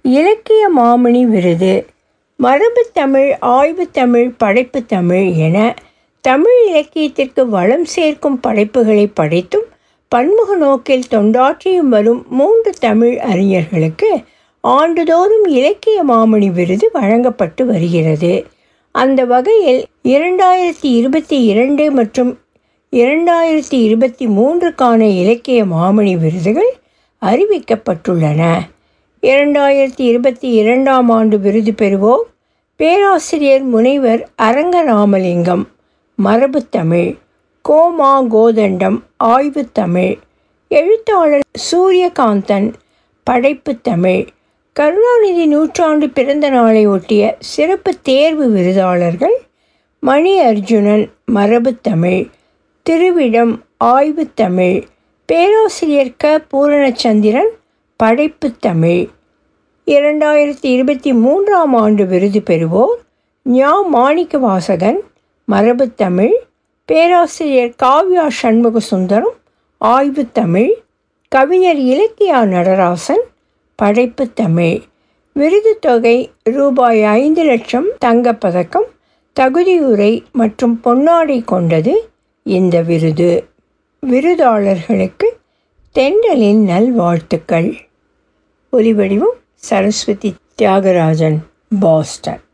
இலக்கிய மாமணி விருது மரபு தமிழ் ஆய்வு தமிழ் படைப்பு தமிழ் என தமிழ் இலக்கியத்திற்கு வளம் சேர்க்கும் படைப்புகளை படைத்தும் பன்முக நோக்கில் தொண்டாற்றியும் வரும் மூன்று தமிழ் அறிஞர்களுக்கு ஆண்டுதோறும் இலக்கிய மாமணி விருது வழங்கப்பட்டு வருகிறது அந்த வகையில் இரண்டாயிரத்தி இருபத்தி இரண்டு மற்றும் இரண்டாயிரத்தி இருபத்தி மூன்றுக்கான இலக்கிய மாமணி விருதுகள் அறிவிக்கப்பட்டுள்ளன இரண்டாயிரத்தி இருபத்தி இரண்டாம் ஆண்டு விருது பெறுவோர் பேராசிரியர் முனைவர் அரங்கராமலிங்கம் மரபு தமிழ் கோமா கோதண்டம் ஆய்வு தமிழ் எழுத்தாளர் சூரியகாந்தன் படைப்பு தமிழ் கருணாநிதி நூற்றாண்டு பிறந்த நாளை ஒட்டிய சிறப்பு தேர்வு விருதாளர்கள் மணி அர்ஜுனன் மரபு தமிழ் திருவிடம் ஆய்வு தமிழ் பேராசிரியர் க பூரணச்சந்திரன் படைப்பு தமிழ் இரண்டாயிரத்தி இருபத்தி மூன்றாம் ஆண்டு விருது பெறுவோர் ஞா மாணிக்க வாசகன் மரபு தமிழ் பேராசிரியர் காவ்யா சண்முக சுந்தரம் ஆய்வு தமிழ் கவிஞர் இலக்கியா நடராசன் படைப்பு தமிழ் விருது தொகை ரூபாய் ஐந்து லட்சம் தங்கப்பதக்கம் தகுதியுரை மற்றும் பொன்னாடை கொண்டது இந்த விருது விருதாளர்களுக்கு தென்றலின் நல்வாழ்த்துக்கள் ஒலிவடிவம் சரஸ்வதி தியாகராஜன் பாஸ்டன்